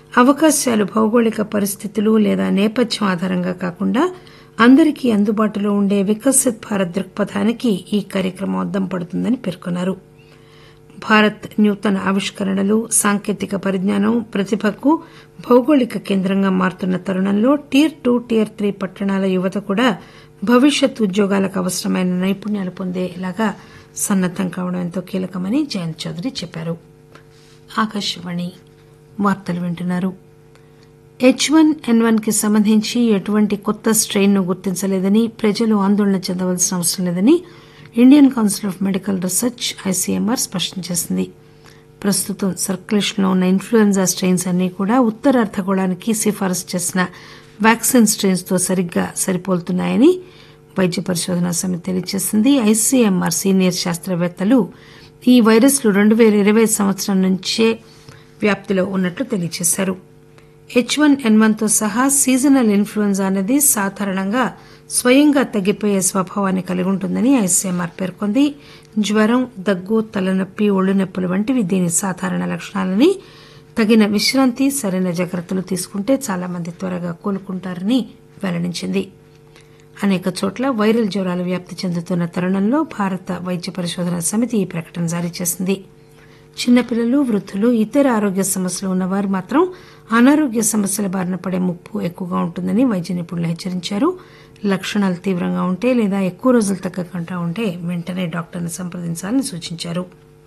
అవకాశాలు భౌగోళిక పరిస్థితులు లేదా నేపథ్యం ఆధారంగా కాకుండా అందరికీ అందుబాటులో ఉండే వికసిత్ భారత్ దృక్పథానికి ఈ కార్యక్రమం అద్దం పడుతుందని పేర్కొన్నారు భారత్ నూతన ఆవిష్కరణలు సాంకేతిక పరిజ్ఞానం ప్రతిభకు భౌగోళిక కేంద్రంగా మారుతున్న తరుణంలో టియర్ టూ టియర్ త్రీ పట్టణాల యువత కూడా భవిష్యత్ ఉద్యోగాలకు అవసరమైన నైపుణ్యాలు పొందేలాగా సన్నద్దం కావడం ఎంతో కీలకమని జయంత్ చౌదరి చెప్పారు ఆకాశవాణి వార్తలు వింటున్నారు హెచ్ వన్ ఎన్ వన్ కి సంబంధించి ఎటువంటి కొత్త స్టెయిన్ ను గుర్తించలేదని ప్రజలు ఆందోళన చెందవలసిన అవసరం లేదని Indian council of medical research ICMR స్పష్టం చేసింది ప్రస్తుతం సర్క్యులేషన్లో ఉన్న ఇన్ఫ్లుయెంజా స్టెయిన్స్ అన్నీ కూడా ఉత్తర అర్ధగోళానికి సిఫారసు చేసిన వ్యాక్సిన్ స్టెయిన్స్ తో సరిగ్గా సరిపోలుతున్నాయని వైద్య పరిశోధనా సమితి తెలియజేసింది ఐసీఎంఆర్ సీనియర్ శాస్త్రవేత్తలు ఈ వైరస్లు రెండు పేల ఇరవై సంవత్సరం నుంచే వ్యాప్తిలో ఉన్నట్లు తెలియజేశారు హెచ్ వన్ ఎన్ వన్ తో సహా సీజనల్ ఇన్ఫ్లుయెంజా అనేది సాధారణంగా స్వయంగా తగ్గిపోయే స్వభావాన్ని కలిగి ఉంటుందని ఐసీఎంఆర్ పేర్కొంది జ్వరం దగ్గు తలనొప్పి ఒళ్ళు నొప్పులు వంటివి దీని సాధారణ లక్షణాలని తగిన విశ్రాంతి సరైన జాగ్రత్తలు తీసుకుంటే చాలా మంది త్వరగా కోలుకుంటారని వెల్లడించింది అనేక చోట్ల వైరల్ జ్వరాలు వ్యాప్తి చెందుతున్న తరుణంలో భారత వైద్య పరిశోధన సమితి ఈ ప్రకటన జారీ చేసింది చిన్నపిల్లలు వృద్ధులు ఇతర ఆరోగ్య సమస్యలు ఉన్నవారు మాత్రం అనారోగ్య సమస్యల బారిన పడే ముప్పు ఎక్కువగా ఉంటుందని వైద్య నిపుణులు హెచ్చరించారు లక్షణాలు తీవ్రంగా ఉంటే లేదా ఎక్కువ రోజులు తగ్గకుండా ఉంటే వెంటనే డాక్టర్ను సంప్రదించాలని సూచించారు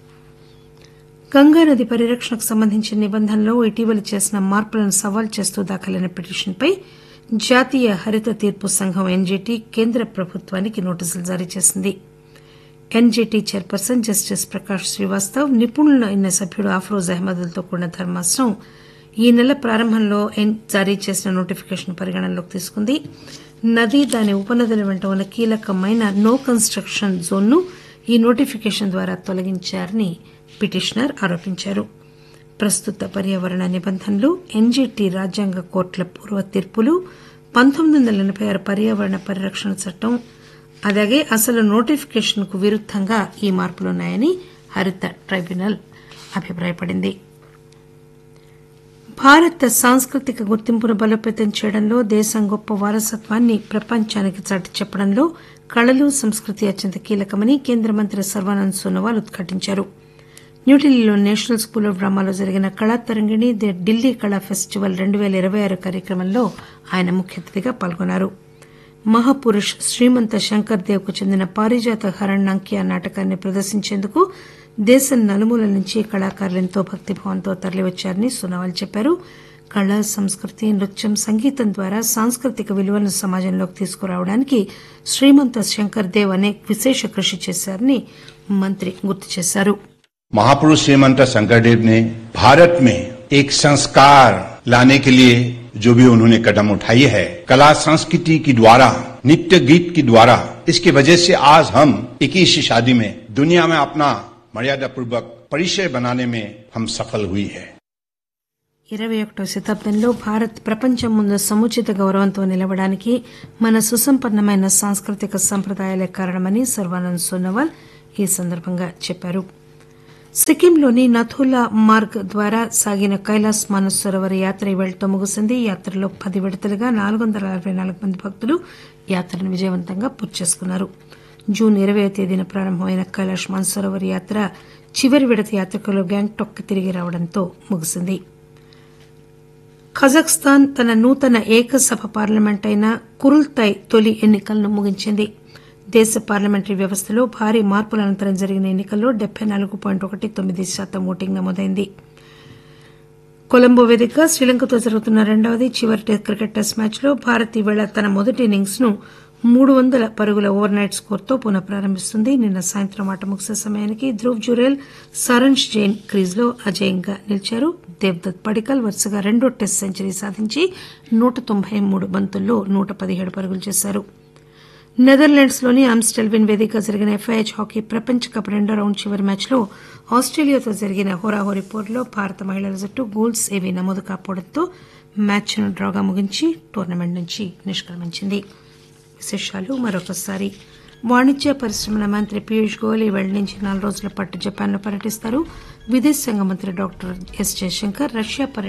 గంగానది పరిరక్షణకు సంబంధించిన నిబంధనలో ఇటీవల చేసిన మార్పులను సవాల్ చేస్తూ దాఖలైన పిటిషన్పై జాతీయ హరిత తీర్పు సంఘం ఎన్జీటీ కేంద్ర ప్రభుత్వానికి నోటీసులు జారీ చేసింది NGT chairperson justice Prakash Srivastav నిపుణులైన సభ్యుడు అఫ్రోజ్ అహ్మద్లతో కూడిన ధర్మాసనం ఈ నెల ప్రారంభంలో జారీ చేసిన నోటిఫికేషన్ పరిగణనలోకి తీసుకుంది నది దాని ఉపనదుల వెంట ఉన్న కీలకమైన నో కన్స్ట్రక్షన్ జోన్ను ఈ నోటిఫికేషన్ ద్వారా తొలగించారని పిటిషనర్ ఆరోపించారు ప్రస్తుత పర్యావరణ నిబంధనలు ఎన్జీటీ రాజ్యాంగ కోర్టుల పూర్వ తీర్పులు పంతొమ్మిది వందల ఎనబై ఆరు పర్యావరణ పరిరక్షణ చట్టం అలాగే అసలు నోటిఫికేషన్ కు విరుద్దంగా ఈ మార్పులున్నాయని హరిత ట్రైబ్యునల్ అభిప్రాయపడింది భారత సాంస్కృతిక గుర్తింపును బలోపేతం చేయడంలో దేశం గొప్ప వారసత్వాన్ని ప్రపంచానికి చాటి చెప్పడంలో కళలు సంస్కృతి అత్యంత కీలకమని కేంద్ర మంత్రి సర్వానంద్ సోనోవాల్ ఉద్ఘాటించారు న్యూఢిల్లీలో నేషనల్ స్కూల్ ఆఫ్ డ్రామాలో జరిగిన కళా తరంగిణి ది ఢిల్లీ కళా ఫెస్టివల్ రెండు పేల ఇరవై ఆరు కార్యక్రమంలో ఆయన ముఖ్య అతిథిగా పాల్గొన్నారు మహాపురుష్ శ్రీమంత శంకర్ దేవ్ కు చెందిన పారిజాత హరణ్యాంకియా నాటకాన్ని ప్రదర్శించేందుకు దేశం నలుమూలల నుంచి కళాకారులు ఎంతో భక్తిభావంతో తరలివచ్చారని సోనోవాల్ చెప్పారు కళ సంస్కృతి నృత్యం సంగీతం ద్వారా సాంస్కృతిక విలువలను సమాజంలోకి తీసుకురావడానికి శ్రీమంత శంకర్ దేవ్ అనేక విశేష కృషి చేశారని మంత్రి గుర్తు చేశారు महापुरुष श्रीमंत शंकरदेव ने भारत में एक संस्कार लाने के लिए जो भी उन्होंने कदम उठाई है कला संस्कृति की द्वारा नित्य गीत की द्वारा इसकी वजह से आज हम इक्कीस शादी में दुनिया में अपना मर्यादा पूर्वक परिचय बनाने में हम सफल हुई है ఇరవై ఒకటో శతాబ్దంలో భారత్ ప్రపంచం ముందు సముచిత గౌరవంతో నిలవడానికి మన సుసంపన్నమైన సాంస్కృతిక సంప్రదాయాలే కారణమని సర్వానంద్ సోనోవాల్ ఈ సందర్భంగా చెప్పారు సిక్కింలోని నథులా మార్గ్ ద్వారా సాగిన కైలాస్ మానస్ సరోవర్ యాత్ర ఇవాళతో ముగిసింది ఈ యాత్రలో పది విడతలుగా నాలుగు వందల అరవై నాలుగు మంది భక్తులు యాత్రను విజయవంతంగా పూర్తి చేసుకున్నారు జూన్ ఇరవై తేదీన ప్రారంభమైన కైలాష్ మానసరోవర్ యాత్ర చివరి విడత యాత్రికులు గ్యాంగ్టాక్ కి తిరిగి రావడంతో ముగిసింది కజాఖ్స్తాన్ తన నూతన ఏకసభ పార్లమెంట్ అయిన కురుల్తాయ్ తొలి ఎన్నికలను ముగించింది దేశ పార్లమెంటరీ వ్యవస్థలో భారీ మార్పుల అనంతరం జరిగిన ఎన్నికల్లో డెబ్బై నాలుగు పాయింట్ ఒకటి తొమ్మిది శాతం ఓటింగ్ నమోదైంది కొలంబో వేదికగా శ్రీలంకతో జరుగుతున్న రెండవది చివరి క్రికెట్ టెస్ట్ మ్యాచ్లో భారత్ ఈవేళ తన మొదటి ఇన్నింగ్స్ ను మూడు వందల పరుగుల ఓవర్ నైట్ స్కోర్తో పునః ప్రారంభిస్తుంది నిన్న సాయంత్రం ఆట ముగిసే సమయానికి ధ్రువ్ జురేల్ సరణ్ జైన్ క్రీజ్లో అజేయంగా నిలిచారు దేవ్దత్ పడికల్ వరుసగా రెండో టెస్ట్ సెంచరీ సాధించి నూట తొంభై మూడు బంతుల్లో నూట పదిహేడు పరుగులు చేశారు నెదర్లాండ్స్ లోని ఆమ్స్టెల్విన్ వేదికగా జరిగిన ఎఫ్ఐహెచ్ హాకీ ప్రపంచ కప్ రెండో రౌండ్ చివరి మ్యాచ్లో ఆస్ట్రేలియాతో జరిగిన హోరాహోరీ పోరులో భారత మహిళల జట్టు గోల్స్ ఏవీ నమోదు కాకపోవడంతో మ్యాచ్ను డ్రాగా ముగించి టోర్నమెంట్ నుంచి నిష్క్రమించింది విశేషాలు మరొకసారి వాణిజ్య పరిశ్రమల మంత్రి పీయూష్ గోయల్ ఈవేళ నుంచి నాలుగు రోజుల పాటు జపాన్లో పర్యటిస్తారు విదేశాంగ మంత్రి డాక్టర్ ఎస్ జయశంకర్ రష్యా